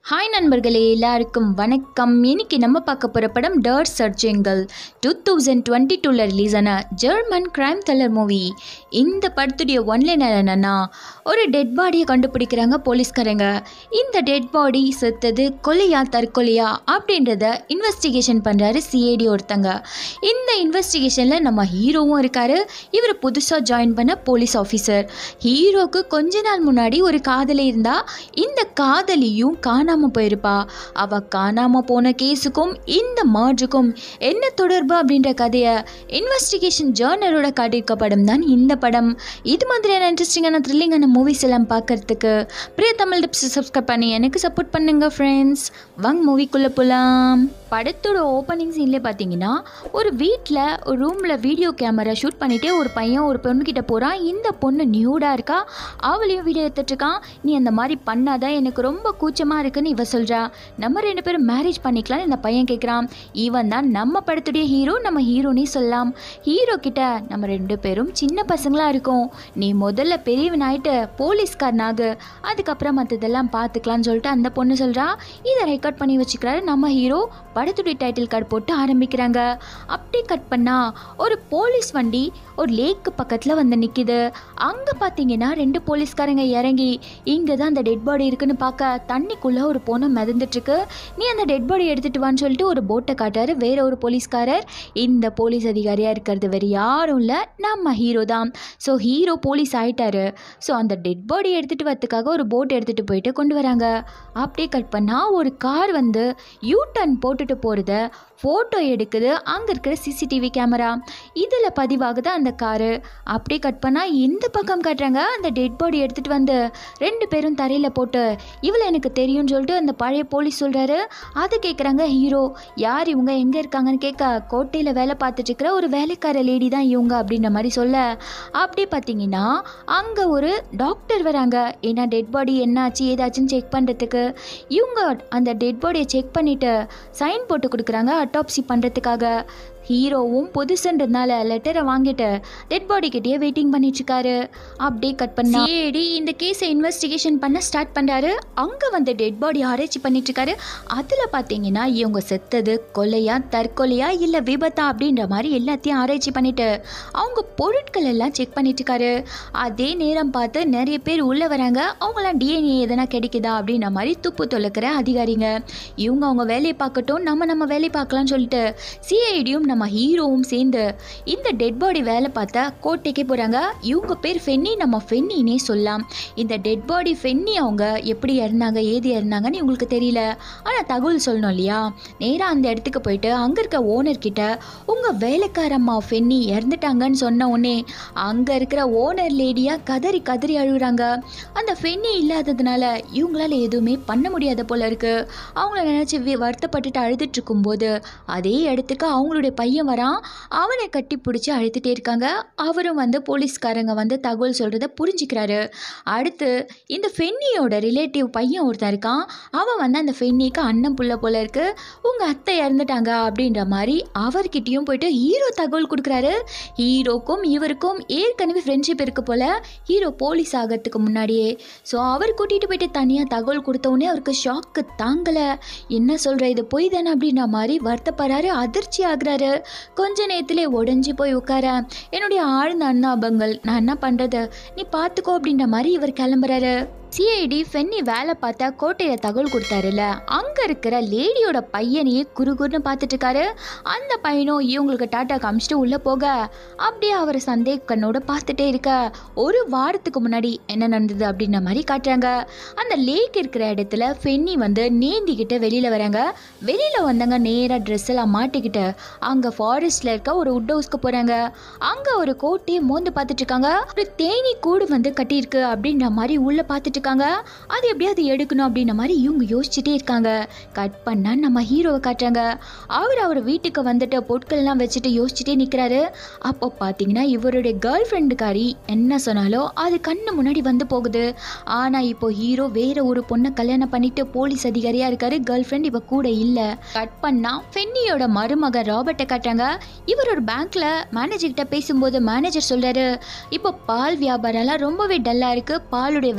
hi நண்பர்களே எல்லாருக்கும் வணக்கம் இன்னைக்கு நம்ம பார்க்க போகிற படம் டர்ட் சர்ச்சிங்கல் டூ தௌசண்ட் டுவெண்ட்டி டூவில் ரிலீஸ் ஆன ஜெர்மன் கிரைம் த்ரில்லர் மூவி இந்த படத்துடைய ஒன்லைனர் என்னன்னா ஒரு டெட் பாடியை கண்டுபிடிக்கிறாங்க போலீஸ்காரங்க இந்த டெட் பாடி செத்தது கொலையா தற்கொலையா அப்படின்றத இன்வெஸ்டிகேஷன் பண்ணுறாரு சிஐடி ஒருத்தங்க இந்த இன்வெஸ்டிகேஷனில் நம்ம ஹீரோவும் இருக்காரு இவர் புதுசாக ஜாயின் பண்ண போலீஸ் ஆஃபீஸர் ஹீரோக்கு கொஞ்ச நாள் முன்னாடி ஒரு காதலி இருந்தா இந்த காதலியும் காணாம போயிருப்பா அவ காணாம போன கேஸுக்கும் இந்த மர்ஜுக்கும் என்ன தொடர்பு அப்படின்ற கதையை இன்வெஸ்டிகேஷன் ஜேர்னலோட காட்டியிருக்க படம் தான் இந்த படம் இது மாதிரியான இன்ட்ரெஸ்டிங்கான த்ரில்லிங்கான மூவிஸ் எல்லாம் பார்க்கறதுக்கு பிரிய தமிழ் டிப்ஸ் சப்ஸ்கிரைப் பண்ணி எனக்கு சப்போர்ட் பண்ணுங்க ஃப்ரெண்ட்ஸ் வாங்க மூவிக்குள்ளே போகலாம் படத்தோட ஓப்பனிங் சீன்லேயே பார்த்தீங்கன்னா ஒரு வீட்டில் ஒரு ரூமில் வீடியோ கேமரா ஷூட் பண்ணிட்டே ஒரு பையன் ஒரு பொண்ணுக்கிட்ட போகிறான் இந்த பொண்ணு நியூடாக இருக்கா அவளையும் வீடியோ எடுத்துட்ருக்கான் நீ அந்த மாதிரி பண்ணாத எனக்கு ரொம்ப கூச்சமாக இருக்குன்னு இவ சொல்கிறா நம்ம ரெண்டு பேரும் மேரேஜ் பண்ணிக்கலாம்னு இந்த பையன் கேட்குறான் இவன் தான் நம்ம படத்துடைய ஹீரோ நம்ம ஹீரோனே சொல்லலாம் ஹீரோ கிட்ட நம்ம ரெண்டு பேரும் சின்ன பசங்களா இருக்கோம் நீ முதல்ல பெரியவன் ஆயிட்டு போலீஸ்காரனாகு அதுக்கப்புறம் மற்றதெல்லாம் பார்த்துக்கலாம்னு சொல்லிட்டு அந்த பொண்ணு சொல்கிறா இதை ரெக்கார்ட் பண்ணி வச்சுக்கிறாரு நம்ம ஹீரோ படத்துடைய டைட்டில் கார்டு போட்டு ஆரம்பிக்கிறாங்க அப்படியே கட் பண்ணா ஒரு போலீஸ் வண்டி ஒரு லேக்கு பக்கத்தில் வந்து நிற்கிது அங்கே பார்த்தீங்கன்னா ரெண்டு போலீஸ்காரங்க இறங்கி இங்கே தான் அந்த டெட் பாடி இருக்குன்னு பார்க்க தண்ணிக்குள்ளே ஒரு பொண்ணு மிதந்துட்டுருக்கு நீ அந்த டெட் பாடி எடுத்துகிட்டு வான்னு சொல்லிட்டு ஒரு போட்டை காட்டாரு வேற ஒரு போலீஸ்காரர் இந்த போலீஸ் அதிகாரியாக இருக்கிறது வேறு யாரும் இல்லை நம்ம ஹீரோ தான் ஸோ ஹீரோ போலீஸ் ஆயிட்டாரு ஸோ அந்த டெட் பாடி எடுத்துகிட்டு வரதுக்காக ஒரு போட் எடுத்துகிட்டு போயிட்டு கொண்டு வராங்க அப்படியே கட் பண்ணால் ஒரு கார் வந்து யூ டர்ன் போட்டுட்டு போகிறத ஃபோட்டோ எடுக்குது அங்கே இருக்கிற சிசிடிவி கேமரா இதில் பதிவாகுது அந்த காரு அப்படியே கட் பண்ணால் இந்த பக்கம் காட்டுறாங்க அந்த டெட் பாடி எடுத்துகிட்டு வந்து ரெண்டு பேரும் தரையில் போட்டு இவளை எனக்கு தெரியும்னு சொல்லிட்டு அந்த பழைய போலீஸ் சொல்கிறாரு அதை கேட்குறாங்க ஹீரோ யார் இவங்க எங்கே இருக்காங்கன்னு கேட்க கோட்டையில் வேலை பார்த்துட்டு இருக்கிற ஒரு வேலைக்கார லேடி தான் இவங்க அப்படின்ற மாதிரி சொல்ல அப்படியே பார்த்தீங்கன்னா அங்கே ஒரு டாக்டர் வராங்க ஏன்னா டெட் பாடி என்னாச்சு ஏதாச்சுன்னு செக் பண்ணுறதுக்கு இவங்க அந்த டெட் பாடியை செக் பண்ணிவிட்டு சைன் போட்டு கொடுக்குறாங்க அட்டாப்சி பண்ணுறதுக்காக ஹீரோவும் புதுசுன்றதுனால லெட்டரை வாங்கிட்டு டெட் பாடி கிட்டேயே வெயிட்டிங் பண்ணிட்டு இருக்காரு அப்படியே கட் பண்ணா ஏடி இந்த கேஸை இன்வெஸ்டிகேஷன் பண்ண ஸ்டார்ட் பண்ணுறாரு அங்கே வந்து டெட் பாடி ஆராய்ச்சி பண்ணிட்டு இருக்காரு அதில் பார்த்தீங்கன்னா இவங்க செத்தது கொலையா தற்கொலையா இல்லை விபத்தா அப்படின்ற மாதிரி எல்லாத்தையும் ஆராய்ச்சி பண்ணிட்டு அவங்க பொருட்கள் எல்லாம் செக் பண்ணிட்டு இருக்காரு அதே நேரம் பார்த்து நிறைய பேர் உள்ளே வராங்க அவங்களாம் டிஎன்ஏ எதனா கிடைக்குதா அப்படின்ற மாதிரி துப்பு தொலைக்கிற அதிகாரிங்க இவங்க அவங்க வேலையை பார்க்கட்டும் நம்ம நம்ம வேலையை பார்க்கலாம்னு சொல்லிட்டு சிஐடியும் நம்ம ஹீரோவும் சேர்ந்து இந்த டெட் பாடி வேலை பார்த்தா கோட்டைக்கே போகிறாங்க இவங்க பேர் ஃபென்னி நம்ம ஃபென்னினே சொல்லலாம் இந்த டெட் பாடி ஃபென்னி அவங்க எப்படி இறந்தாங்க ஏது இறந்தாங்கன்னு இவங்களுக்கு தெரியல ஆனால் தகவல் சொல்லணும் இல்லையா நேராக அந்த இடத்துக்கு போயிட்டு அங்கே இருக்க ஓனர் கிட்ட உங்கள் வேலைக்காரம்மா ஃபென்னி இறந்துட்டாங்கன்னு சொன்ன உடனே அங்கே இருக்கிற ஓனர் லேடியாக கதறி கதறி அழுகுறாங்க அந்த ஃபென்னி இல்லாததுனால இவங்களால எதுவுமே பண்ண முடியாத போல இருக்கு அவங்கள நினச்சி வருத்தப்பட்டுட்டு அழுதுட்டு இருக்கும்போது அதே இடத்துக்கு அவங்களுடைய பையன் வரான் அவனை கட்டி பிடிச்சி அழுத்துட்டே இருக்காங்க அவரும் வந்து போலீஸ்காரங்க வந்து தகவல் சொல்கிறத புரிஞ்சுக்கிறாரு அடுத்து இந்த ஃபென்னியோட ரிலேட்டிவ் பையன் ஒருத்தன் இருக்கான் அவன் வந்து அந்த ஃபென்னிக்கு அண்ணன் புள்ள போல இருக்கு உங்கள் அத்தை இறந்துட்டாங்க அப்படின்ற மாதிரி அவர்கிட்டயும் போயிட்டு ஹீரோ தகவல் கொடுக்குறாரு ஹீரோக்கும் இவருக்கும் ஏற்கனவே ஃப்ரெண்ட்ஷிப் இருக்கு போல ஹீரோ போலீஸ் ஆகிறதுக்கு முன்னாடியே ஸோ அவர் கூட்டிகிட்டு போயிட்டு தனியாக தகவல் கொடுத்த உடனே அவருக்கு ஷாக்கு தாங்கலை என்ன சொல்கிற இது பொய் தானே அப்படின்ற மாதிரி வருத்தப்படுறாரு அதிர்ச்சி ஆகுறாரு கொஞ்ச நேரத்திலே உடஞ்சி போய் உட்கார என்னுடைய ஆழ்ந்த அண்ணாபங்கள் நான் என்ன பண்ணுறது நீ பார்த்துக்கோ அப்படின்ற மாதிரி இவர் கிளம்புறாரு சிஐடி ஃபென்னி வேலை பார்த்தா கோட்டையில் தகவல் கொடுத்தாருல அங்கே இருக்கிற லேடியோட பையனையே குறுகுறுன்னு பார்த்துட்டு இருக்காரு அந்த பையனும் இவங்களுக்கு டாட்டா காமிச்சிட்டு உள்ளே போக அப்படியே அவரை சந்தேக கண்ணோட பார்த்துட்டே இருக்க ஒரு வாரத்துக்கு முன்னாடி என்ன நடந்தது அப்படின்ற மாதிரி காட்டுறாங்க அந்த லேக் இருக்கிற இடத்துல ஃபென்னி வந்து நீந்திக்கிட்டு வெளியில் வராங்க வெளியில் வந்தாங்க நேராக ட்ரெஸ் எல்லாம் மாட்டிக்கிட்டு அங்கே ஃபாரஸ்ட்டில் இருக்க ஒரு உட் ஹவுஸ்க்கு போகிறாங்க அங்கே ஒரு கோட்டையை மோந்து பார்த்துட்டு இருக்காங்க ஒரு தேனி கூடு வந்து கட்டியிருக்கு அப்படின்ற மாதிரி உள்ளே பார்த்துட்டு இருக்காங்க அது எப்படியாவது எடுக்கணும் அப்படின்ற மாதிரி இவங்க யோசிச்சுட்டே இருக்காங்க கட் பண்ணா நம்ம ஹீரோவை காட்டுறாங்க அவர் அவர் வீட்டுக்கு வந்துட்டு பொருட்கள்லாம் வச்சுட்டு யோசிச்சுட்டே நிற்கிறாரு அப்போ பார்த்தீங்கன்னா இவருடைய கேர்ள் ஃப்ரெண்டுக்காரி என்ன சொன்னாலோ அது கண்ணு முன்னாடி வந்து போகுது ஆனால் இப்போ ஹீரோ வேற ஒரு பொண்ணை கல்யாணம் பண்ணிட்டு போலீஸ் அதிகாரியாக இருக்காரு கேர்ள் ஃப்ரெண்ட் இவ கூட இல்லை கட் பண்ணா ஃபென்னியோட மருமக ராபர்ட்டை காட்டுறாங்க இவர் ஒரு பேங்க்ல மேனேஜர் கிட்ட பேசும்போது மேனேஜர் சொல்றாரு இப்போ பால் வியாபாரம்லாம் ரொம்பவே டல்லாக இருக்கு பாலுடைய விலையெல்லாம்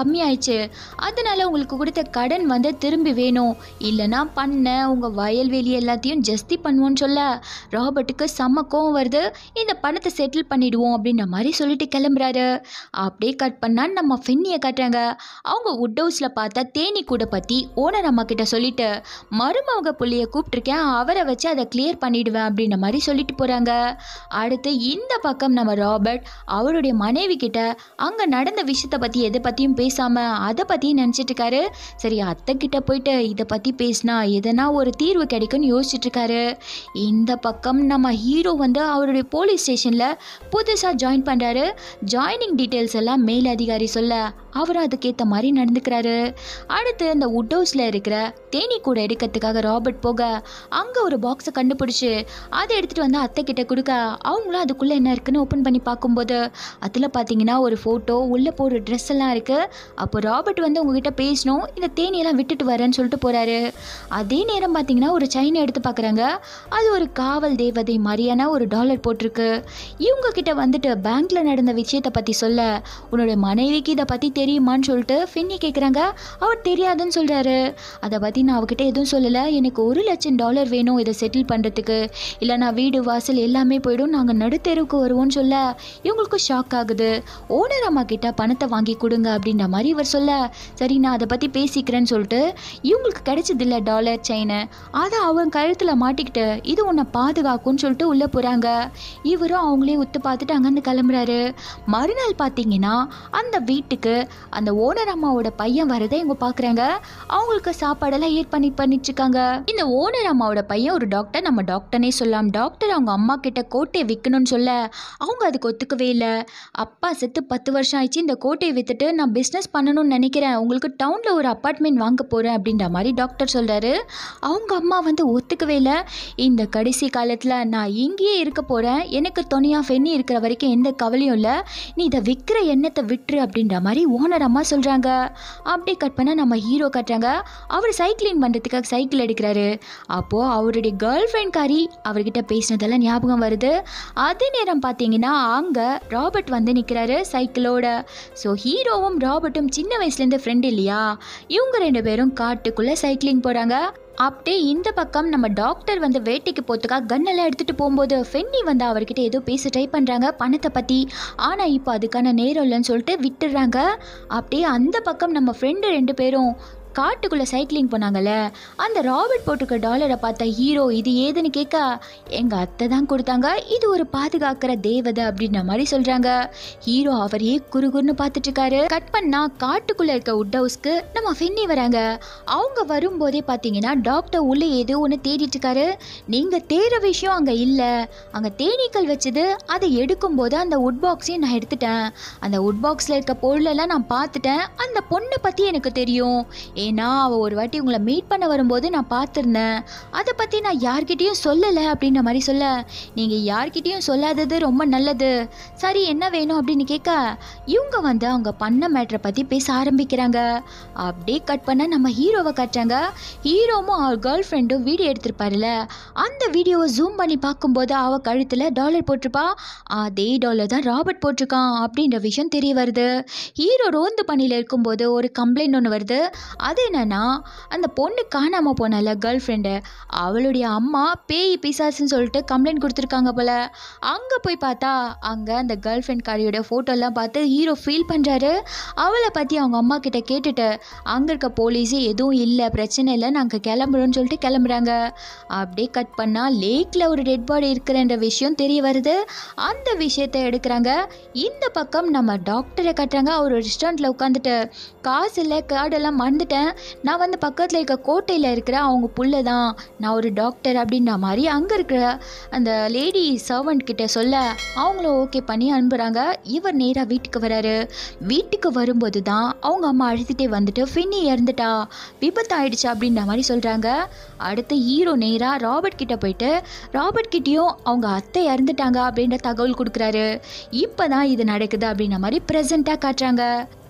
கம்மியாயிடுச்சு அதனால உங்களுக்கு கொடுத்த கடன் வந்து திரும்பி வேணும் இல்லைன்னா பண்ண உங்கள் வயல்வெளி எல்லாத்தையும் ஜஸ்தி பண்ணுவோன்னு சொல்ல ராபர்ட்டுக்கு செம்ம கோவம் வருது இந்த பணத்தை செட்டில் பண்ணிடுவோம் அப்படின்ற மாதிரி சொல்லிட்டு கிளம்புறாரு அப்படியே கட் பண்ணால் நம்ம ஃபின்னியை காட்டுறாங்க அவங்க வுட் ஹவுஸில் பார்த்தா தேனி கூட பற்றி ஓனர் அம்மா கிட்ட சொல்லிட்டு மருமக புள்ளிய கூப்பிட்ருக்கேன் அவரை வச்சு அதை கிளியர் பண்ணிடுவேன் அப்படின்ற மாதிரி சொல்லிட்டு போகிறாங்க அடுத்து இந்த பக்கம் நம்ம ராபர்ட் அவருடைய மனைவி கிட்ட அங்கே நடந்த விஷயத்தை பற்றி எதை பற்றியும் பேசாமல் அதை பற்றியும் நினச்சிட்டு இருக்காரு சரி அத்தை கிட்ட போயிட்டு இதை பற்றி பேசினா எதனா ஒரு தீர்வு கிடைக்கும்னு யோசிச்சுட்டு இருக்காரு இந்த பக்கம் நம்ம ஹீரோ வந்து அவருடைய போலீஸ் ஸ்டேஷனில் புதுசாக ஜாயின் பண்ணுறாரு ஜாயினிங் டீட்டெயில்ஸ் எல்லாம் மேல் அதிகாரி சொல்ல அவர் அதுக்கேற்ற மாதிரி நடந்துக்கிறாரு அடுத்து அந்த வுட் ஹவுஸில் இருக்கிற தேனி கூட எடுக்கிறதுக்காக ராபர்ட் போக அங்கே ஒரு பாக்ஸை கண்டுபிடிச்சி அதை எடுத்துகிட்டு வந்து அத்தை கிட்ட கொடுக்க அவங்களும் அதுக்குள்ளே என்ன இருக்குன்னு ஓப்பன் பண்ணி பார்க்கும்போது அதில் பார்த்தீங்கன்னா ஒரு ஃபோட்டோ உள்ளே போடுற ட்ரெஸ் எல்லாம் இருக்குது அப்போ ராபர்ட் வந்து உங்ககிட்ட பேசணும் இந்த தேனியெல்லாம் விட்டுட்டு வரேன்னு சொல்லிட்டு போகிறாரு அதே நேரம் பார்த்தீங்கன்னா ஒரு செயினை எடுத்து பார்க்குறாங்க அது ஒரு காவல் தேவதை மாதிரியான ஒரு டாலர் போட்டிருக்கு இவங்க கிட்ட வந்துட்டு பேங்க்ல நடந்த விஷயத்தை பற்றி சொல்ல உன்னோட மனைவிக்கு இதை பற்றி தெரியுமான்னு சொல்லிட்டு ஃபின்னி கேட்குறாங்க அவர் தெரியாதுன்னு சொல்கிறாரு அதை பற்றி நான் அவகிட்ட எதுவும் சொல்லலை எனக்கு ஒரு லட்சம் டாலர் வேணும் இதை செட்டில் பண்ணுறதுக்கு இல்லை நான் வீடு வாசல் எல்லாமே போயிடும் நாங்கள் நடுத்தெருவுக்கு வருவோம்னு சொல்ல இவங்களுக்கு ஷாக் ஆகுது ஓனர் அம்மா கிட்ட பணத்தை வாங்கி கொடுங்க அப்படின்ற மாதிரி இவர் சொல்ல சரி நான் அதை பற்றி பேசிக்கிறேன்னு சொல்லிட்டு இவங்களுக்கு கிடைச்சதில்ல டாலர் செயினு அதை அவன் கழுத்தில் மாட்டிக்கிட்டு இது உன்னை பாதுகாக்கும்னு சொல்லிட்டு உள்ளே போகிறாங்க இவரும் அவங்களே உத்து பார்த்துட்டு அங்கேருந்து கிளம்புறாரு மறுநாள் பார்த்தீங்கன்னா அந்த வீட்டுக்கு அந்த ஓனர் அம்மாவோட பையன் வரதை இவங்க பார்க்குறாங்க அவங்களுக்கு சாப்பாடெல்லாம் ஏற் பண்ணி பண்ணிட்டு இருக்காங்க இந்த ஓனர் அம்மாவோட பையன் ஒரு டாக்டர் நம்ம டாக்டர்னே சொல்லலாம் டாக்டர் அவங்க அம்மா கிட்ட கோட்டையை விற்கணும்னு சொல்ல அவங்க அதுக்கு ஒத்துக்கவே இல்லை அப்பா செத்து பத்து வருஷம் ஆயிடுச்சு இந்த கோட்டையை விற்றுட்டு நான் பிஸ்னஸ் பண்ணணும்னு நினைக்கிறேன் உங்களுக்கு டவுனில் ஒரு அப்பார்ட்மெண்ட் வாங்க போகிறேன் அப்படின்ற மாதிரி டாக்டர் சொல்கிறாரு அவங்க அம்மா வந்து ஒத்துக்கவே இல்லை இந்த கடைசி காலத்தில் நான் இங்கேயே இருக்க போகிறேன் எனக்கு துணையாக ஃபென்னி இருக்கிற வரைக்கும் எந்த கவலையும் இல்லை நீ இதை விற்கிற எண்ணத்தை விட்டுரு அப்படின்ற மாதிரி ஓனர் அம்மா சொல்கிறாங்க அப்படியே கட் பண்ண நம்ம ஹீரோ கட்டுறாங்க அவர் சைக்கிளிங் பண்ணுறதுக்காக சைக்கிள் எடுக்கிறாரு அப்போது அவருடைய கேர்ள் ஃப்ரெண்ட் காரி அவர்கிட்ட பேசினதெல்லாம் ஞாபகம் வருது அதே நேரம் பார்த்தீங்கன்னா அங்கே ராபர்ட் வந்து நிற்கிறாரு சைக்கிளோட ஸோ ஹீரோவும் ராபர்ட்டும் சின்ன வயசுலேருந்து ஃப்ரெண்ட் இல்லையா இவங்க ரெண்டு பேரும் காட்டுக்குள்ளே சைக்கிளிங் போகிறாங்க அப்படியே இந்த பக்கம் நம்ம டாக்டர் வந்து வேட்டைக்கு போகிறதுக்காக கன்னெல்லாம் எடுத்துகிட்டு போகும்போது ஃபென்னி வந்து அவர்கிட்ட ஏதோ பேச ட்ரை பண்ணுறாங்க பணத்தை பற்றி ஆனால் இப்போ அதுக்கான நேரம் இல்லைன்னு சொல்லிட்டு விட்டுடுறாங்க அப்படியே அந்த பக்கம் நம்ம ஃப்ரெண்டு ரெண்டு பேரும் காட்டுக்குள்ளே சைக்கிளிங் போனாங்கல்ல அந்த ராபர்ட் போட்டிருக்க டாலரை பார்த்த ஹீரோ இது ஏதுன்னு கேட்க எங்கள் அத்தை தான் கொடுத்தாங்க இது ஒரு பாதுகாக்கிற தேவதை அப்படின்ற மாதிரி சொல்கிறாங்க ஹீரோ அவரையே குறுகுறுன்னு பார்த்துட்டு இருக்காரு கட் பண்ணா காட்டுக்குள்ளே இருக்க உட் ஹவுஸ்க்கு நம்ம ஃபென்னி வராங்க அவங்க வரும்போதே பார்த்தீங்கன்னா டாக்டர் உள்ளே ஏதோ ஒன்று தேடிட்டு இருக்காரு நீங்கள் தேடுற விஷயம் அங்கே இல்லை அங்கே தேனீக்கள் வச்சது அதை எடுக்கும்போது அந்த உட் பாக்ஸையும் நான் எடுத்துட்டேன் அந்த உட் பாக்ஸில் இருக்க பொருளெல்லாம் நான் பார்த்துட்டேன் அந்த பொண்ணை பற்றி எனக்கு தெரியும் ஏன்னா அவள் ஒரு வாட்டி உங்களை மீட் பண்ண வரும்போது நான் பார்த்துருந்தேன் அதை பற்றி நான் யார்கிட்டேயும் சொல்லலை அப்படின்ற மாதிரி சொல்ல நீங்கள் யார்கிட்டேயும் சொல்லாதது ரொம்ப நல்லது சரி என்ன வேணும் அப்படின்னு கேட்க இவங்க வந்து அவங்க பண்ண மேட்ரை பற்றி பேச ஆரம்பிக்கிறாங்க அப்படியே கட் பண்ண நம்ம ஹீரோவை காட்டுறாங்க ஹீரோவும் அவர் கேர்ள் ஃப்ரெண்டும் வீடியோ எடுத்திருப்பாருல அந்த வீடியோவை ஜூம் பண்ணி பார்க்கும்போது அவள் கழுத்தில் டாலர் போட்டிருப்பா அதே டாலர் தான் ராபர்ட் போட்டிருக்கான் அப்படின்ற விஷயம் தெரிய வருது ஹீரோ ரோந்து பணியில் இருக்கும்போது ஒரு கம்ப்ளைண்ட் ஒன்று வருது அது என்னன்னா அந்த பொண்ணு காணாமல் போனால கேர்ள் ஃப்ரெண்டு அவளுடைய அம்மா பேய் பிசாசுன்னு சொல்லிட்டு கம்ப்ளைண்ட் கொடுத்துருக்காங்க போல அங்கே போய் பார்த்தா அங்கே அந்த கேர்ள் ஃப்ரெண்ட் காரியோட ஃபோட்டோலாம் பார்த்து ஹீரோ ஃபீல் பண்ணுறாரு அவளை பற்றி அவங்க அம்மா கிட்ட கேட்டுட்டு அங்கே இருக்க போலீஸே எதுவும் இல்லை பிரச்சனை இல்லை நாங்கள் கிளம்புறோம்னு சொல்லிட்டு கிளம்புறாங்க அப்படியே கட் பண்ணால் லேக்கில் ஒரு டெட் பாடி இருக்கிறன்ற விஷயம் தெரிய வருது அந்த விஷயத்தை எடுக்கிறாங்க இந்த பக்கம் நம்ம டாக்டரை கட்டுறாங்க அவர் ரெஸ்டாரண்ட்டில் உட்காந்துட்டு காசு இல்லை கார்டெல்லாம் மறந்துட்டேன் நான் வந்து பக்கத்தில் இருக்க கோட்டையில் இருக்கிற அவங்க புள்ள தான் நான் ஒரு டாக்டர் அப்படின்ற மாதிரி அங்கே இருக்கிற அந்த லேடி சர்வெண்ட் கிட்ட சொல்ல அவங்களும் ஓகே பண்ணி அனுப்புகிறாங்க இவர் நேராக வீட்டுக்கு வராரு வீட்டுக்கு வரும்போது தான் அவங்க அம்மா அழுதுகிட்டே வந்துட்டு ஃபின்னி இறந்துட்டா விபத்து ஆயிடுச்சு அப்படின்ற மாதிரி சொல்கிறாங்க அடுத்து ஹீரோ நேராக ராபர்ட் கிட்ட போயிட்டு ராபர்ட் கிட்டேயும் அவங்க அத்தை இறந்துட்டாங்க அப்படின்ற தகவல் கொடுக்குறாரு இப்போ தான் இது நடக்குது அப்படின்ற மாதிரி ப்ரெசண்ட்டாக காட்டுறாங்க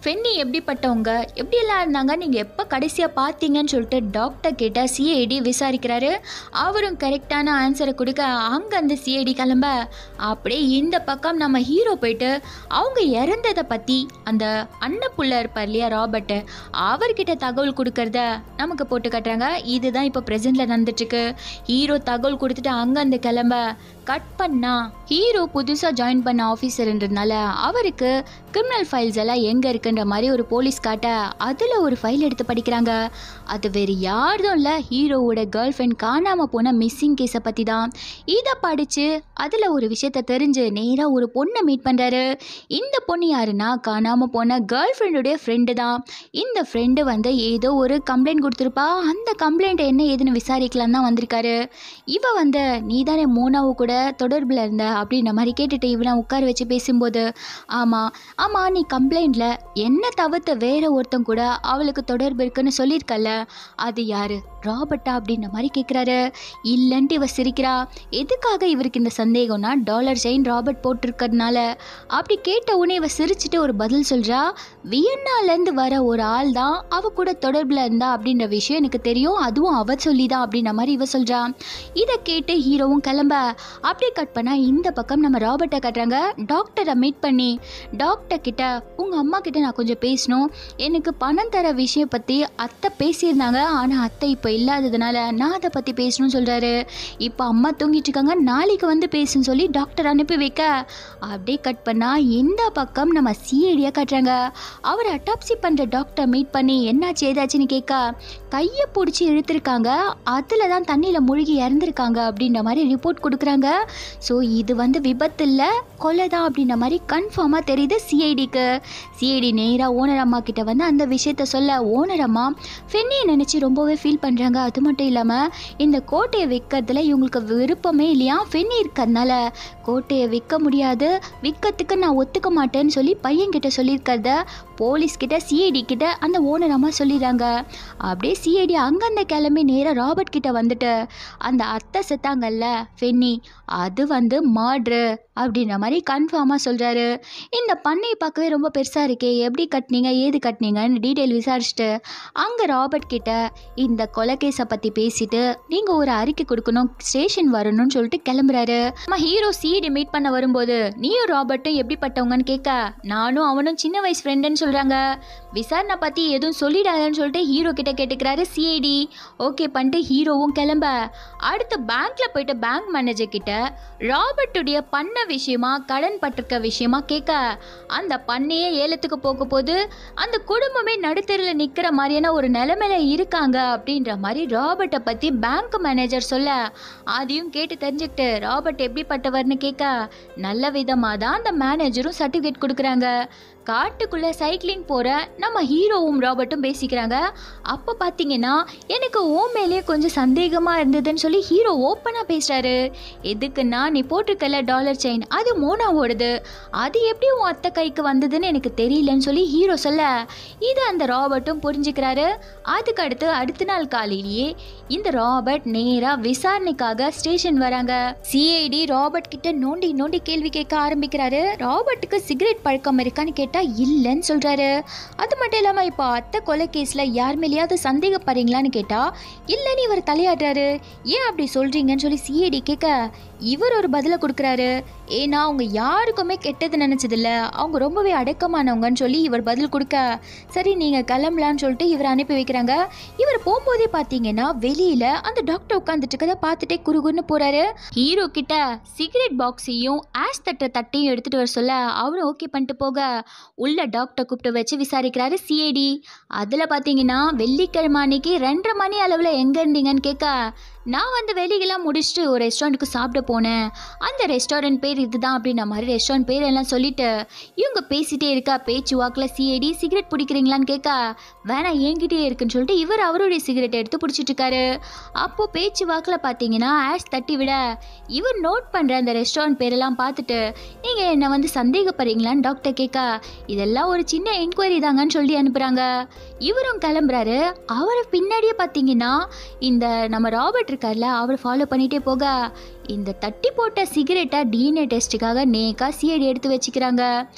ஃபென்னி எப்படிப்பட்டவங்க எப்படியெல்லாம் இருந்தாங்க நீங்கள் எப்போ கடைசியாக பார்த்தீங்கன்னு சொல்லிட்டு டாக்டர் கிட்ட சிஐடி விசாரிக்கிறாரு அவரும் கரெக்டான ஆன்சரை கொடுக்க அங்கே அந்த சிஐடி கிளம்ப அப்படியே இந்த பக்கம் நம்ம ஹீரோ போயிட்டு அவங்க இறந்ததை பற்றி அந்த அன்னப்புள்ள இருப்பார் இல்லையா ராபர்ட்டு அவர்கிட்ட தகவல் கொடுக்கறத நமக்கு போட்டு காட்டுறாங்க இதுதான் இப்போ ப்ரெசென்ட்ல நடந்துட்டுருக்கு ஹீரோ தகவல் கொடுத்துட்டு அங்கேருந்து கிளம்ப கட் பண்ணா ஹீரோ புதுசாக ஜாயின் பண்ண ஆஃபீஸர்ன்றதுனால அவருக்கு கிரிமினல் ஃபைல்ஸ் எல்லாம் எங்கே இருக்குன்ற மாதிரி ஒரு போலீஸ் காட்ட அதில் ஒரு ஃபைல் எடுத்து படிக்கிறாங்க அது வேறு யாரும் இல்லை ஹீரோவோட கேர்ள் ஃப்ரெண்ட் காணாமல் போன மிஸ்ஸிங் கேஸை பற்றி தான் இதை படித்து அதில் ஒரு விஷயத்த தெரிஞ்சு நேராக ஒரு பொண்ணை மீட் பண்ணுறாரு இந்த பொண்ணு யாருன்னா காணாமல் போன கேர்ள் ஃப்ரெண்டுடைய ஃப்ரெண்டு தான் இந்த ஃப்ரெண்டு வந்து ஏதோ ஒரு கம்ப்ளைண்ட் கொடுத்துருப்பா அந்த கம்ப்ளைண்ட் என்ன ஏதுன்னு விசாரிக்கலாம் தான் வந்திருக்காரு இவ வந்து நீ தானே மோனாவு கூட தொடர்பில் இருந்த அப்படின்ற மாதிரி கேட்டுட்டு இவனை உட்கார வச்சு பேசும்போது ஆமாம் ஆமாம் நீ கம்ப்ளைண்ட்டில் என்ன தவிர்த்து வேற ஒருத்தன் கூட அவளுக்கு தொடர்பு இருக்குன்னு சொல்லியிருக்கல்ல அது யாரு ராபர்ட்டா அப்படின்ற மாதிரி கேட்குறாரு இல்லைன்ட்டு இவ சிரிக்கிறா எதுக்காக இவருக்கு இந்த சந்தேகம்னா டாலர் செயின் ராபர்ட் போட்டிருக்கறதுனால அப்படி கேட்ட உடனே இவ சிரிச்சுட்டு ஒரு பதில் சொல்கிறா வியன்னாலேருந்து வர ஒரு ஆள் தான் அவ கூட தொடர்பில் இருந்தா அப்படின்ற விஷயம் எனக்கு தெரியும் அதுவும் அவ சொல்லி தான் அப்படின்ற மாதிரி இவ சொல்கிறா இதை கேட்டு ஹீரோவும் கிளம்ப அப்படியே கட் பண்ணா இந்த பக்கம் நம்ம ராபர்ட்டை கட்டுறாங்க டாக்டரை மீட் பண்ணி டாக்டர் கிட்ட உங்க அம்மா கிட்ட நான் கொஞ்சம் பேசணும் எனக்கு பணம் தர விஷயம் பத்தி அத்தை பேசியிருந்தாங்க ஆனா அத்தை இப்போ இல்லாததுனால நான் அதை பத்தி பேசணும்னு சொல்றாரு இப்போ அம்மா தூங்கிட்டு இருக்காங்க நாளைக்கு வந்து பேசுன்னு சொல்லி டாக்டர் அனுப்பி வைக்க அப்படியே கட் பண்ணா இந்த பக்கம் நம்ம சிஐடியா கட்டுறாங்க அவர் அட்டாப்சி பண்ற டாக்டர் மீட் பண்ணி என்னாச்சு ஏதாச்சுன்னு கேட்க கையை பிடிச்சி இழுத்துருக்காங்க அதில் தான் தண்ணியில் முழுகி இறந்துருக்காங்க அப்படின்ற மாதிரி ரிப்போர்ட் கொடுக்குறாங்க ஸோ இது வந்து விபத்து இல்லை கொலை தான் அப்படின்ற மாதிரி கன்ஃபார்மாக தெரியுது சிஐடிக்கு சிஐடி நேராக ஓனர் அம்மா கிட்ட வந்து அந்த விஷயத்த சொல்ல ஓனர் அம்மா ஃபென்னியை நினச்சி ரொம்பவே ஃபீல் பண்ணுறாங்க அது மட்டும் இல்லாமல் இந்த கோட்டையை விற்கிறதுல இவங்களுக்கு விருப்பமே இல்லையா ஃபென்னி இருக்கிறதுனால கோட்டையை விற்க முடியாது விற்கிறதுக்கு நான் ஒத்துக்க மாட்டேன்னு சொல்லி பையன்கிட்ட சொல்லியிருக்கிறத போலீஸ் கிட்ட சிஐடி கிட்ட அந்த ஓனர் அம்மா சொல்லிடுறாங்க அப்படியே சிஐடி அங்கந்த கிளம்பி நேராக ராபர்ட் கிட்ட வந்துட்டு அந்த அத்தை செத்தாங்கல்ல ஃபென்னி அது வந்து மர்ட்ரு அப்படின்ற மாதிரி கன்ஃபார்மாக சொல்கிறாரு இந்த பண்ணை பார்க்கவே ரொம்ப பெருசாக இருக்கே எப்படி கட்டினீங்க ஏது கட்டினீங்கன்னு டீட்டெயில் விசாரிச்சுட்டு அங்கே ராபர்ட் கிட்ட இந்த கொலைகேஸை பற்றி பேசிட்டு நீங்கள் ஒரு அறிக்கை கொடுக்கணும் ஸ்டேஷன் வரணும்னு சொல்லிட்டு கிளம்புறாரு நம்ம ஹீரோ சிஐடி மீட் பண்ண வரும்போது நீயும் ராபர்ட்டும் எப்படிப்பட்டவங்கன்னு கேட்க நானும் அவனும் சின்ன வயசு ஃப்ரெண்டுன்னு சொல்கிறாங்க விசாரணை பற்றி எதுவும் சொல்லிடாதன்னு சொல்லிட்டு ஹீரோ கிட்ட கேட்டுக்கிறாரு சிஐடி ஓகே பண்ணிட்டு ஹீரோவும் கிளம்ப அடுத்து பேங்க்ல போயிட்டு பேங்க் மேனேஜர் கிட்ட ராபர்ட்டுடைய பண்ண விஷயமா கடன் பட்டிருக்க விஷயமா கேட்க அந்த பண்ணையே ஏலத்துக்கு போக போது அந்த குடும்பமே நடுத்தெருவில் நிற்கிற மாதிரியான ஒரு நிலைமையில இருக்காங்க அப்படின்ற மாதிரி ராபர்ட்டை பற்றி பேங்க் மேனேஜர் சொல்ல அதையும் கேட்டு தெரிஞ்சுக்கிட்டு ராபர்ட் எப்படிப்பட்டவர்னு கேட்க நல்ல விதமாக தான் அந்த மேனேஜரும் சர்டிஃபிகேட் கொடுக்குறாங்க காட்டுக்குள்ளே சைக்கிளிங் போகிற நம்ம ஹீரோவும் ராபர்ட்டும் பேசிக்கிறாங்க அப்போ பார்த்தீங்கன்னா எனக்கு ஓ மேலேயே கொஞ்சம் சந்தேகமாக இருந்ததுன்னு சொல்லி ஹீரோ ஓப்பனாக பேசுகிறாரு எதுக்குன்னா நீ போட்டிருக்கல டாலர் செயின் அது மோனாவோடது அது எப்படி உன் அத்தை கைக்கு வந்ததுன்னு எனக்கு தெரியலன்னு சொல்லி ஹீரோ சொல்ல இது அந்த ராபர்ட்டும் புரிஞ்சுக்கிறாரு அதுக்கு அடுத்து அடுத்த நாள் காலையிலேயே இந்த ராபர்ட் நேராக விசாரணைக்காக ஸ்டேஷன் வராங்க சிஐடி ராபர்ட் கிட்ட நோண்டி நோண்டி கேள்வி கேட்க ஆரம்பிக்கிறாரு ராபர்ட்டுக்கு சிகரெட் பழக்கம் இருக்கான்னு கேட்டால் இல்லைன்னு சொல்கிறாரு அது மட்டும் இல்லாமல் இப்போ அத்தை கொலை கேஸில் யார் மேலேயாவது சந்தேகப்படுறீங்களான்னு கேட்டால் இல்லைன்னு இவர் தலையாடுறாரு ஏன் அப்படி சொல்கிறீங்கன்னு சொல்லி சிஐடி கேட்க இவர் ஒரு பதிலை கொடுக்குறாரு ஏன்னா அவங்க யாருக்குமே கெட்டது நினச்சதில்ல அவங்க ரொம்பவே அடக்கமானவங்கன்னு சொல்லி இவர் பதில் கொடுக்க சரி நீங்கள் கிளம்பலான்னு சொல்லிட்டு இவர் அனுப்பி வைக்கிறாங்க இவர் போகும்போதே பார்த்தீங்கன்னா வெளியில் அந்த டாக்டர் உட்காந்துட்டு இருக்கதை பார்த்துட்டே குறுகுன்னு போகிறாரு ஹீரோ கிட்ட சிகரெட் பாக்ஸையும் ஆஷ் தட்டுற தட்டையும் எடுத்துகிட்டு வர சொல்ல அவரும் ஓகே பண்ணிட்டு போக உள்ள டாக்டர் கூப்பிட்டு வச்சு விசாரிக்கிறாரு சிஐடி அதில் பார்த்தீங்கன்னா வெள்ளிக்கிழமை அன்னைக்கு ரெண்டரை மணி அளவில் எங்கே இருந்தீங்கன்னு கேட்க நான் வந்து வெளியெல்லாம் முடிச்சுட்டு ஒரு ரெஸ்டாரண்ட்டுக்கு சாப்பிட போனேன் அந்த ரெஸ்டாரண்ட் பேர் இதுதான் அப்படின்ற மாதிரி ரெஸ்டாரண்ட் பேர் எல்லாம் சொல்லிட்டு இவங்க பேசிட்டே இருக்கா பேச்சு வாக்கில் சிஐடி சிகரெட் பிடிக்கிறீங்களான்னு கேட்க வேணாம் என்கிட்டயே இருக்குன்னு சொல்லிட்டு இவர் அவருடைய சிகரெட் எடுத்து பிடிச்சிட்டு இருக்காரு அப்போ பேச்சு வாக்கில் பார்த்தீங்கன்னா ஆஷ் தட்டி விட இவர் நோட் பண்ணுற அந்த ரெஸ்டாரண்ட் பேரெல்லாம் பார்த்துட்டு நீங்கள் என்னை வந்து சந்தேகப்படுறீங்களான்னு டாக்டர் கேட்க இதெல்லாம் ஒரு சின்ன என்கொயரி தாங்கன்னு சொல்லி அனுப்புகிறாங்க இவரும் கிளம்புறாரு அவர் பின்னாடியே பார்த்தீங்கன்னா இந்த நம்ம ராபர்ட் இருக்கார்ல அவர் ஃபாலோ பண்ணிகிட்டே போக இந்த தட்டி போட்ட சிகரெட்டை டிஎன்ஏ டெஸ்ட்டுக்காக நேக்கா சிஐடி எடுத்து வச்சுக்கிறாங்க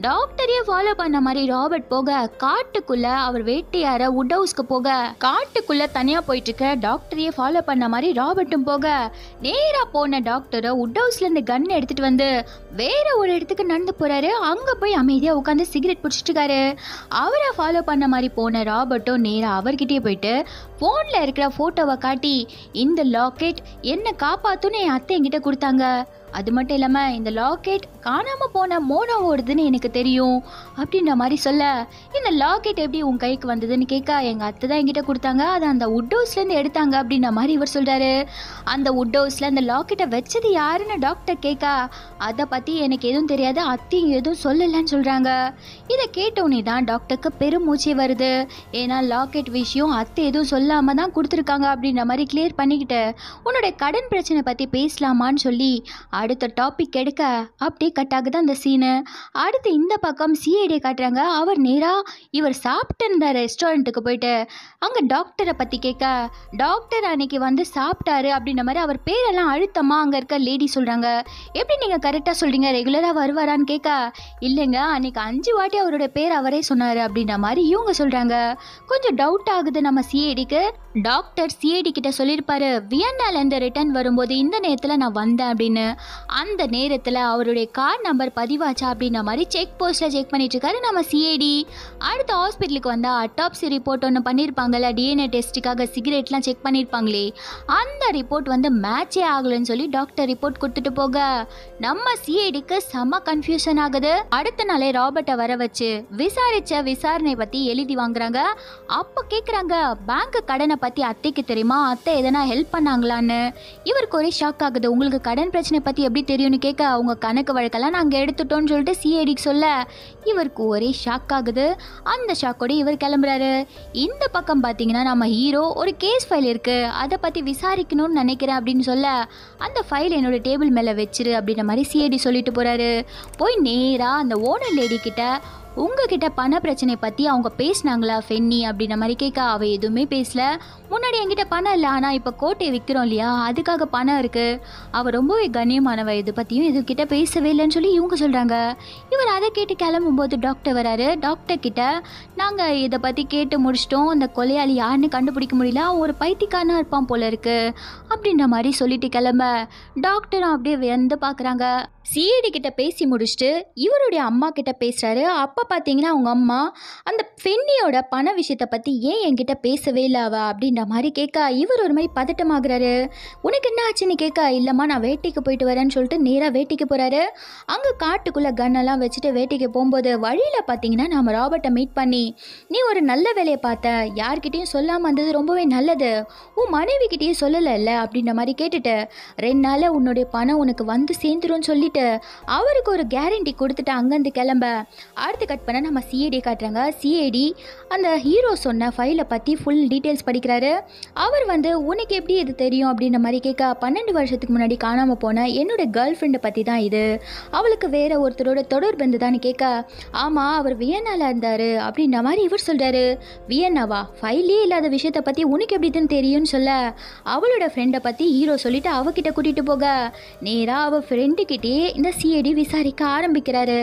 டாக்டரையே ஃபாலோ பண்ண மாதிரி ராபர்ட் போக காட்டுக்குள்ள அவர் வேட்டையார உட் ஹவுஸ்க்கு போக காட்டுக்குள்ள தனியா போயிட்டு இருக்க டாக்டரையே ஃபாலோ பண்ண மாதிரி ராபர்ட்டும் போக நேரா போன டாக்டரை உட் ஹவுஸ்ல இருந்து கன் எடுத்துட்டு வந்து வேற ஒரு இடத்துக்கு நடந்து போறாரு அங்க போய் அமைதியா உட்காந்து சிகரெட் பிடிச்சிட்டு இருக்காரு அவரை ஃபாலோ பண்ண மாதிரி போன ராபர்ட்டும் நேரா அவர்கிட்டயே போயிட்டு ஃபோன்ல இருக்கிற போட்டோவை காட்டி இந்த லாக்கெட் என்ன காப்பாத்துன்னு என் அத்தை என்கிட்ட கொடுத்தாங்க அது மட்டும் இல்லாமல் இந்த லாக்கெட் காணாமல் போன மோனோவோடதுன்னு எனக்கு தெரியும் அப்படின்ற மாதிரி சொல்ல இந்த லாக்கெட் எப்படி உன் கைக்கு வந்ததுன்னு கேட்க எங்கள் அத்தை தான் என்கிட்ட கொடுத்தாங்க அதை அந்த உட் ஹவுஸ்லேருந்து எடுத்தாங்க அப்படின்ற மாதிரி இவர் சொல்கிறாரு அந்த உட் ஹவுஸில் அந்த லாக்கெட்டை வச்சது யாருன்னு டாக்டர் கேட்க அதை பற்றி எனக்கு எதுவும் தெரியாது அத்தையும் எதுவும் சொல்லலைன்னு சொல்கிறாங்க இதை கேட்டவுடனே தான் டாக்டருக்கு பெருமூச்சே வருது ஏன்னா லாக்கெட் விஷயம் அத்தை எதுவும் சொல்லாமல் தான் கொடுத்துருக்காங்க அப்படின்ற மாதிரி கிளியர் பண்ணிக்கிட்டு உன்னோட கடன் பிரச்சனை பற்றி பேசலாமான்னு சொல்லி அடுத்த டாபிக் எடுக்க அப்படியே கட் ஆகுது அந்த சீனு அடுத்து இந்த பக்கம் சிஐடி காட்டுறாங்க அவர் நேராக இவர் சாப்பிட்டு இருந்த ரெஸ்டாரண்ட்டுக்கு போயிட்டு அங்கே டாக்டரை பற்றி கேட்க டாக்டர் அன்னைக்கு வந்து சாப்பிட்டாரு அப்படின்ற மாதிரி அவர் பேரெல்லாம் அழுத்தமாக அங்கே இருக்க லேடி சொல்கிறாங்க எப்படி நீங்கள் கரெக்டாக சொல்கிறீங்க ரெகுலராக வருவாரான்னு கேட்க இல்லைங்க அன்னைக்கு அஞ்சு வாட்டி அவரோட பேர் அவரே சொன்னார் அப்படின்ற மாதிரி இவங்க சொல்கிறாங்க கொஞ்சம் டவுட் ஆகுது நம்ம சிஐடிக்கு டாக்டர் சிஐடி கிட்ட சொல்லியிருப்பாரு வியன்னாலேருந்து ரிட்டர்ன் வரும்போது இந்த நேரத்தில் நான் வந்தேன் அப்படின்னு அந்த நேரத்தில் அவருடைய கார் நம்பர் பதிவாச்சா அப்படின்ற மாதிரி செக் போஸ்ட்டில் செக் பண்ணிட்டு இருக்காரு நம்ம சிஐடி அடுத்த ஹாஸ்பிட்டலுக்கு வந்தால் அட்டாப்சி ரிப்போர்ட் ஒன்று பண்ணியிருப்பாங்கல்ல டிஎன்ஏ டெஸ்ட்டுக்காக சிகரெட்லாம் செக் பண்ணியிருப்பாங்களே அந்த ரிப்போர்ட் வந்து மேட்சே ஆகலைன்னு சொல்லி டாக்டர் ரிப்போர்ட் கொடுத்துட்டு போக நம்ம சிஐடிக்கு செம கன்ஃபியூஷன் ஆகுது அடுத்த நாளே ராபர்ட்டை வர வச்சு விசாரிச்ச விசாரணை பற்றி எழுதி வாங்குறாங்க அப்போ கேட்குறாங்க பேங்க் கடனை பற்றி அத்தைக்கு தெரியுமா அத்தை எதனா ஹெல்ப் பண்ணாங்களான்னு இவருக்கு ஒரே ஷாக் ஆகுது உங்களுக்கு கடன் பிரச்சனை பற்றி எப்படி தெரியும்னு கேட்க அவங்க கணக்கு வழக்கெல்லாம் நாங்கள் எடுத்துட்டோம்னு சொல்லிட்டு சிஐடிக்கு சொல்ல இவருக்கு ஒரே ஷாக் ஆகுது அந்த ஷாக்கோட இவர் கிளம்புறாரு இந்த பக்கம் பார்த்தீங்கன்னா நம்ம ஹீரோ ஒரு கேஸ் ஃபைல் இருக்கு அதை பற்றி விசாரிக்கணும்னு நினைக்கிறேன் அப்படின்னு சொல்ல அந்த ஃபைல் என்னோட டேபிள் மேலே வச்சிரு அப்படின்ற மாதிரி சிஐடி சொல்லிட்டு போறாரு போய் நேராக அந்த ஓனர் லேடி கிட்ட உங்ககிட்ட பண பிரச்சனை பற்றி அவங்க பேசினாங்களா ஃபென்னி அப்படின்ற மாதிரி கேட்க அவள் எதுவுமே பேசல முன்னாடி என்கிட்ட பணம் இல்லை ஆனால் இப்போ கோட்டையை விற்கிறோம் இல்லையா அதுக்காக பணம் இருக்குது அவள் ரொம்பவே கண்ணியமானவ இது பற்றியும் இது கிட்ட பேசவே இல்லைன்னு சொல்லி இவங்க சொல்கிறாங்க இவர் அதை கேட்டு கிளம்பும்போது டாக்டர் வராரு டாக்டர் கிட்ட நாங்கள் இதை பற்றி கேட்டு முடிச்சிட்டோம் அந்த கொலையாளி யாருன்னு கண்டுபிடிக்க முடியல அவன் ஒரு பைத்தியக்காரனா இருப்பான் போல இருக்கு அப்படின்ற மாதிரி சொல்லிட்டு கிளம்ப டாக்டரும் அப்படியே வந்து பார்க்குறாங்க சிஐடி கிட்ட பேசி முடிச்சுட்டு இவருடைய அம்மா கிட்ட பேசுறாரு அப்போ பார்த்தீங்கன்னா அவங்க அம்மா அந்த ஃபென்னியோட பண விஷயத்தை பற்றி ஏன் என்கிட்ட பேசவே இல்லை அவ அப்படின்ற மாதிரி கேட்க இவர் ஒரு மாதிரி பதட்டமாகறாரு உனக்கு என்ன ஆச்சுன்னு கேட்க இல்லைம்மா நான் வேட்டைக்கு போயிட்டு வரேன்னு சொல்லிட்டு நேராக வேட்டைக்கு போகிறாரு அங்கே காட்டுக்குள்ளே கன்னெல்லாம் வச்சுட்டு வேட்டைக்கு போகும்போது வழியில் பார்த்தீங்கன்னா நம்ம ராபர்ட்டை மீட் பண்ணி நீ ஒரு நல்ல வேலையை பார்த்த யார்கிட்டயும் சொல்லாமல் வந்தது ரொம்பவே நல்லது உன் மனைவி கிட்டேயும் சொல்லலைல்ல அப்படின்ற மாதிரி கேட்டுட்டு ரெண்டு நாளில் உன்னுடைய பணம் உனக்கு வந்து சேர்ந்துரும்னு சொல்லிட்டு அவருக்கு ஒரு கேரண்டி கொடுத்துட்டு அங்கேருந்து கிளம்ப அடுத்து கட் பண்ண நம்ம சிஐடி காட்டுறாங்க சிஐடி அந்த ஹீரோ சொன்ன ஃபைலை பற்றி ஃபுல் டீட்டெயில்ஸ் படிக்கிறாரு அவர் வந்து உனக்கு எப்படி இது தெரியும் அப்படின்ற மாதிரி கேட்க பன்னெண்டு வருஷத்துக்கு முன்னாடி காணாமல் போன என்னோட கேர்ள் ஃப்ரெண்டை பற்றி தான் இது அவளுக்கு வேற ஒருத்தரோட தொடர்பு இருந்துதான்னு கேட்க ஆமாம் அவர் வியன்னால இருந்தார் அப்படின்ற மாதிரி இவர் சொல்கிறாரு வியன்னாவா ஃபைலே இல்லாத விஷயத்தை பற்றி உனக்கு எப்படி இதுன்னு தெரியும்னு சொல்ல அவளோட ஃப்ரெண்டை பற்றி ஹீரோ சொல்லிட்டு அவகிட்ட கூட்டிகிட்டு போக நேராக அவள் ஃப்ரெண்டுக்கிட்டே இந்த சிஐடி விசாரிக்க ஆரம்பிக்கிறாரு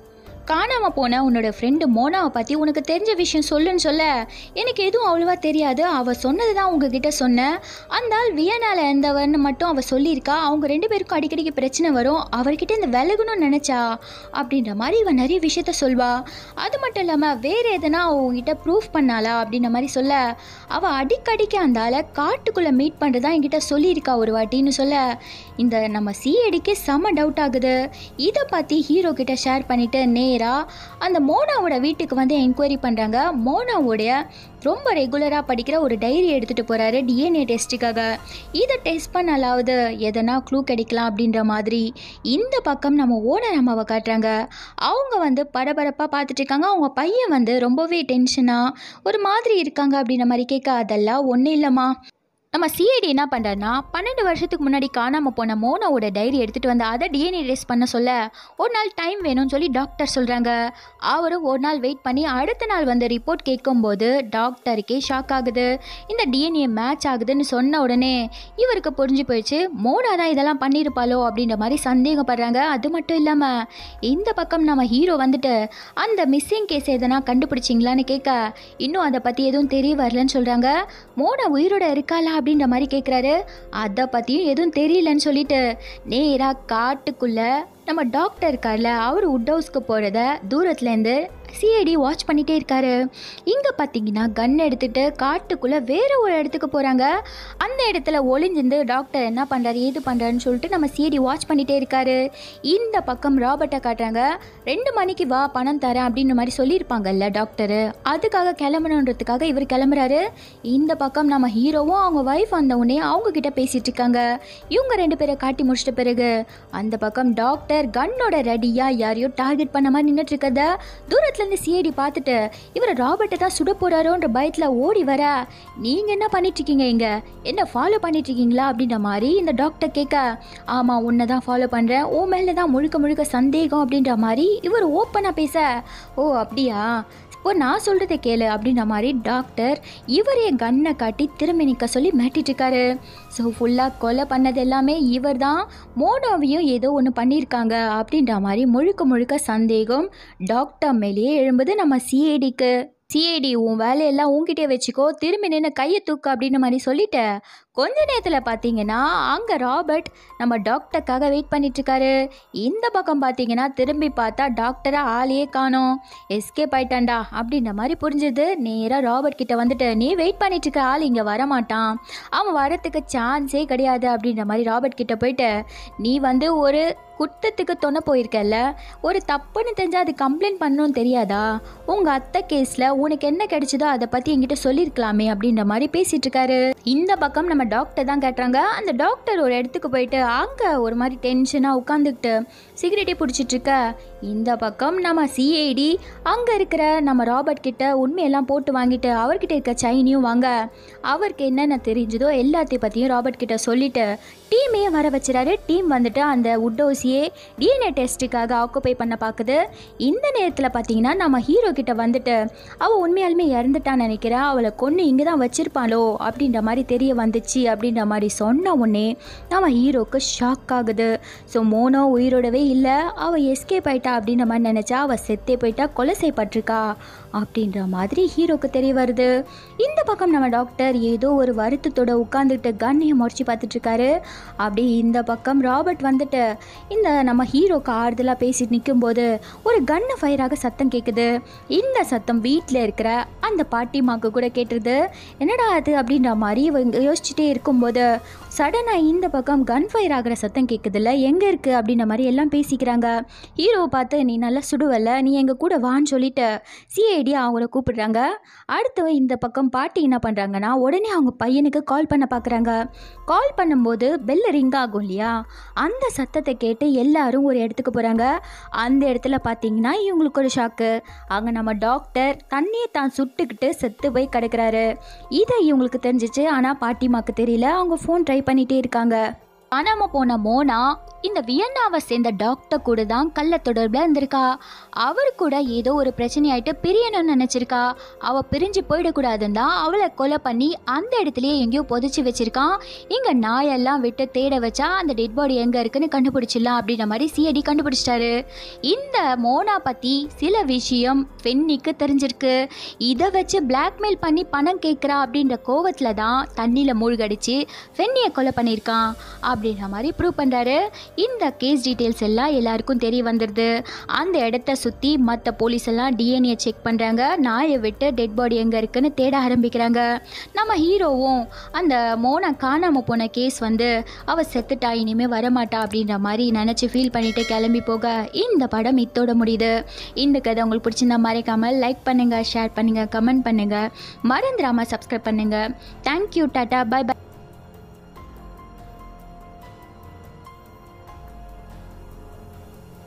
காணாமல் போன உன்னோட ஃப்ரெண்டு மோனாவை பற்றி உனக்கு தெரிஞ்ச விஷயம் சொல்லுன்னு சொல்ல எனக்கு எதுவும் அவ்வளோவா தெரியாது அவள் சொன்னது தான் உங்ககிட்ட சொன்னேன் அந்த ஆள் வியனால இருந்தவர்னு மட்டும் அவள் சொல்லியிருக்கா அவங்க ரெண்டு பேருக்கும் அடிக்கடிக்கு பிரச்சனை வரும் அவர்கிட்ட இந்த விலகணும்னு நினச்சா அப்படின்ற மாதிரி இவன் நிறைய விஷயத்த சொல்வா அது மட்டும் இல்லாமல் வேறு எதனா அவ உங்ககிட்ட ப்ரூஃப் பண்ணாளா அப்படின்ற மாதிரி சொல்ல அவள் அடிக்கடிக்கு அந்த ஆளை காட்டுக்குள்ளே மீட் பண்ணுறதா என்கிட்ட சொல்லியிருக்கா ஒரு வாட்டின்னு சொல்ல இந்த நம்ம சிஐடிக்கு செம டவுட் ஆகுது இதை பற்றி ஹீரோ கிட்ட ஷேர் பண்ணிட்டு நேராக அந்த மோனாவோட வீட்டுக்கு வந்து என்கொயரி பண்ணுறாங்க மோனாவோடைய ரொம்ப ரெகுலராக படிக்கிற ஒரு டைரி எடுத்துகிட்டு போகிறாரு டிஎன்ஏ டெஸ்ட்டுக்காக இதை டெஸ்ட் பண்ணலாவது எதனா க்ளூ கிடைக்கலாம் அப்படின்ற மாதிரி இந்த பக்கம் நம்ம ஓனர் அம்மாவை காட்டுறாங்க அவங்க வந்து பரபரப்பாக பார்த்துட்டு இருக்காங்க அவங்க பையன் வந்து ரொம்பவே டென்ஷனாக ஒரு மாதிரி இருக்காங்க அப்படின்ற மாதிரி கேட்க அதெல்லாம் ஒன்றும் இல்லைம்மா நம்ம சிஐடி என்ன பண்ணுறாருனா பன்னெண்டு வருஷத்துக்கு முன்னாடி காணாமல் போன மோனாவோட டைரி எடுத்துகிட்டு வந்து அதை டிஎன்ஏ டெஸ்ட் பண்ண சொல்ல ஒரு நாள் டைம் வேணும்னு சொல்லி டாக்டர் சொல்கிறாங்க அவரும் ஒரு நாள் வெயிட் பண்ணி அடுத்த நாள் வந்து ரிப்போர்ட் கேட்கும்போது டாக்டருக்கே ஷாக் ஆகுது இந்த டிஎன்ஏ மேட்ச் ஆகுதுன்னு சொன்ன உடனே இவருக்கு புரிஞ்சு போயிடுச்சு மோனா தான் இதெல்லாம் பண்ணியிருப்பாளோ அப்படின்ற மாதிரி சந்தேகப்படுறாங்க அது மட்டும் இல்லாமல் இந்த பக்கம் நம்ம ஹீரோ வந்துட்டு அந்த மிஸ்ஸிங் கேஸ் எதனா கண்டுபிடிச்சிங்களான்னு கேட்க இன்னும் அதை பற்றி எதுவும் தெரிய வரலன்னு சொல்கிறாங்க மோனா உயிரோட இருக்காளா அப்படின்ற மாதிரி கேட்குறாரு அதை பற்றியும் எதுவும் தெரியலன்னு சொல்லிட்டு நேராக காட்டுக்குள்ளே நம்ம டாக்டர் இருக்கார்ல அவர் உட் ஹவுஸ்க்கு போகிறத தூரத்துலேருந்து சிஐடி வாட்ச் பண்ணிகிட்டே இருக்காரு இங்கே பார்த்தீங்கன்னா கன் எடுத்துகிட்டு காட்டுக்குள்ளே வேற ஒரு இடத்துக்கு போகிறாங்க அந்த இடத்துல ஒளிஞ்சிருந்து டாக்டர் என்ன பண்ணுறாரு ஏது பண்ணுறாருன்னு சொல்லிட்டு நம்ம சிஐடி வாட்ச் பண்ணிகிட்டே இருக்காரு இந்த பக்கம் ராபர்ட்டை காட்டுறாங்க ரெண்டு மணிக்கு வா பணம் தரேன் அப்படின்ற மாதிரி சொல்லியிருப்பாங்கல்ல டாக்டரு அதுக்காக கிளம்பணுன்றதுக்காக இவர் கிளம்புறாரு இந்த பக்கம் நம்ம ஹீரோவும் அவங்க ஒய்ஃப் வந்தவுடனே அவங்க கிட்ட பேசிட்டு இருக்காங்க இவங்க ரெண்டு பேரை காட்டி முடிச்சிட்ட பிறகு அந்த பக்கம் டாக்டர் கன்னோட ரெடியாக யாரையோ டார்கெட் பண்ண மாதிரி நின்றுட்டு இருக்கத தூரத்துலேருந்து சிஐடி பார்த்துட்டு இவர் ராபர்ட்டை தான் சுட போறாரோன்ற பயத்தில் ஓடி வர நீங்கள் என்ன பண்ணிட்டு இருக்கீங்க இங்க என்ன ஃபாலோ பண்ணிட்டு இருக்கீங்களா அப்படின்ற மாதிரி இந்த டாக்டர் கேட்க ஆமாம் உன்னை தான் ஃபாலோ பண்ணுறேன் ஓ மேலே தான் முழுக்க முழுக்க சந்தேகம் அப்படின்ற மாதிரி இவர் ஓப்பனாக பேச ஓ அப்படியா இப்போ நான் சொல்கிறத கேளு அப்படின்ற மாதிரி டாக்டர் இவரே கன்னை காட்டி திரும்பி நிற்க சொல்லி மிரட்டிட்டு இருக்காரு ஸோ ஃபுல்லாக கொலை பண்ணது எல்லாமே இவர் தான் மோனோவையும் ஏதோ ஒன்று பண்ணியிருக்காங்க அப்படின்ற மாதிரி முழுக்க முழுக்க சந்தேகம் டாக்டர் மேலேயே எழும்புது நம்ம சிஐடிக்கு சிஐடி உன் வேலையெல்லாம் உன்கிட்டே வச்சுக்கோ திரும்பி நின்று கையை தூக்கு அப்படின்ற மாதிரி சொல்லிட்டு கொஞ்ச நேரத்தில் பார்த்தீங்கன்னா அங்கே ராபர்ட் நம்ம டாக்டருக்காக வெயிட் பண்ணிட்டு இருக்காரு இந்த பக்கம் பார்த்தீங்கன்னா திரும்பி பார்த்தா டாக்டரை ஆளையே காணோம் எஸ்கேப் ஆயிட்டான்டா அப்படின்ற மாதிரி புரிஞ்சுது நேராக ராபர்ட் கிட்ட வந்துட்டு நீ வெயிட் பண்ணிட்டு இருக்க ஆள் இங்கே வரமாட்டான் அவன் வரத்துக்கு சான்ஸே கிடையாது அப்படின்ற மாதிரி ராபர்ட் கிட்ட போயிட்டு நீ வந்து ஒரு குற்றத்துக்கு தொண போயிருக்கல்ல ஒரு தப்புன்னு தெரிஞ்சால் அது கம்ப்ளைண்ட் பண்ணணும்னு தெரியாதா உங்கள் அத்தை கேஸில் உனக்கு என்ன கிடைச்சதோ அதை பற்றி என்கிட்ட சொல்லியிருக்கலாமே அப்படின்ற மாதிரி பேசிட்டு இருக்காரு இந்த பக்கம் நம்ம டாக்டர் தான் கேட்டுறாங்க அந்த டாக்டர் ஒரு இடத்துக்கு போயிட்டு அங்கே ஒரு மாதிரி டென்ஷனாக உட்காந்துக்கிட்டு சிகரெட்டே பிடிச்சிட்டு இருக்க இந்த பக்கம் நம்ம சிஐடி அங்கே இருக்கிற நம்ம ராபர்ட் கிட்ட உண்மையெல்லாம் போட்டு வாங்கிட்டு அவர்கிட்ட இருக்க சைனியும் வாங்க அவருக்கு என்னென்ன தெரிஞ்சதோ எல்லாத்தையும் பற்றியும் ராபர்ட் கிட்ட சொல்லிட்டு டீமையே வர வச்சுறாரு டீம் வந்துட்டு அந்த உட்டோசியே டிஎன்ஏ டெஸ்ட்டுக்காக ஆக்குப்பை பண்ண பார்க்குது இந்த நேரத்தில் பார்த்தீங்கன்னா நம்ம ஹீரோ கிட்ட வந்துட்டு அவள் உண்மையாலுமே இறந்துட்டான்னு நினைக்கிறேன் அவளை கொன்று இங்கே தான் வச்சிருப்பாளோ அப்படின்ற மாதிரி தெரிய வந்துச்சு அப்படின்ற மாதிரி சொன்ன உடனே நம்ம ஹீரோக்கு ஷாக் ஆகுது ஸோ மோனோ உயிரோடவே இல்லை அவள் எஸ்கேப் ஆயிட்டா அப்படின்ற மாதிரி நினச்சா அவள் செத்தே போயிட்டா கொலை செய்யப்பட்டிருக்கா அப்படின்ற மாதிரி ஹீரோக்கு தெரிய வருது இந்த பக்கம் நம்ம டாக்டர் ஏதோ ஒரு வருத்தத்தோட உட்காந்துட்டு கண்ணையை முறைச்சி பார்த்துட்டு இருக்காரு அப்படி இந்த பக்கம் ராபர்ட் வந்துட்டு இந்த நம்ம ஹீரோக்கு ஆறுதலாக பேசிட்டு நிற்கும்போது ஒரு கன்னு ஃபயராக சத்தம் கேட்குது இந்த சத்தம் வீட்டில் இருக்கிற அந்த பாட்டிமாக்கு கூட கேட்டுருது என்னடா அது அப்படின்ற மாதிரி இவங்க யோசிச்சுட்டே இருக்கும்போது சடனாக இந்த பக்கம் கன் ஃபயர் ஆகிற சத்தம் கேட்குதுல்ல எங்கே இருக்குது அப்படின்ற மாதிரி எல்லாம் பேசிக்கிறாங்க ஹீரோவை பார்த்து நீ நல்லா சுடுவல்ல நீ எங்கள் கூட வான்னு சொல்லிட்டு சிஐடி அவங்கள கூப்பிடுறாங்க அடுத்து இந்த பக்கம் பாட்டி என்ன பண்ணுறாங்கன்னா உடனே அவங்க பையனுக்கு கால் பண்ண பார்க்குறாங்க கால் பண்ணும்போது பெல் ரிங் ஆகும் இல்லையா அந்த சத்தத்தை கேட்டு எல்லாரும் ஒரு இடத்துக்கு போகிறாங்க அந்த இடத்துல பார்த்தீங்கன்னா இவங்களுக்கு ஒரு ஷாக்கு அங்கே நம்ம டாக்டர் தண்ணியை தான் சுட்டுக்கிட்டு செத்து போய் கிடக்குறாரு இதை இவங்களுக்கு தெரிஞ்சிச்சு ஆனால் பாட்டிமாக்கு தெரியல அவங்க ஃபோன் ட்ரை பண்ணிகிட்டே இருக்காங்க காணாம போன மோனா இந்த வியன்னாவை சேர்ந்த டாக்டர் கூட தான் கள்ள தொடர்பில் இருந்திருக்கா அவர் கூட ஏதோ ஒரு பிரச்சனையாயிட்டு பிரியணும்னு நினச்சிருக்கா அவள் பிரிஞ்சு போயிடக்கூடாதுன்னு தான் அவளை கொலை பண்ணி அந்த இடத்துலயே எங்கேயோ புதைச்சி வச்சிருக்கான் இங்கே நாயெல்லாம் விட்டு தேட வச்சா அந்த டெட் பாடி எங்கே இருக்குன்னு கண்டுபிடிச்சிடலாம் அப்படின்ற மாதிரி சிஐடி கண்டுபிடிச்சிட்டாரு இந்த மோனா பற்றி சில விஷயம் ஃபென்னிக்கு தெரிஞ்சிருக்கு இதை வச்சு பிளாக்மெயில் பண்ணி பணம் கேட்குறா அப்படின்ற கோவத்தில் தான் தண்ணியில் மூழ்கடிச்சு ஃபென்னியை கொலை பண்ணியிருக்கான் அப்படின்ற மாதிரி ப்ரூவ் பண்ணுறாரு இந்த கேஸ் டீட்டெயில்ஸ் எல்லாம் எல்லாருக்கும் தெரிய வந்துடுது அந்த இடத்த சுற்றி மற்ற போலீஸ் எல்லாம் டிஎன்ஏ செக் பண்ணுறாங்க நாயை விட்டு டெட் பாடி எங்கே இருக்குன்னு தேட ஆரம்பிக்கிறாங்க நம்ம ஹீரோவும் அந்த மோனை காணாமல் போன கேஸ் வந்து அவள் செத்துட்டா இனிமேல் வரமாட்டா அப்படின்ற மாதிரி நினச்சி ஃபீல் பண்ணிட்டு கிளம்பி போக இந்த படம் இத்தோட முடியுது இந்த கதை உங்களுக்கு பிடிச்சிருந்தா மறைக்காமல் லைக் பண்ணுங்கள் ஷேர் பண்ணுங்கள் கமெண்ட் பண்ணுங்கள் மறந்துடாமல் சப்ஸ்கிரைப் பண்ணுங்கள் தேங்க்யூ டாட்டா பை பை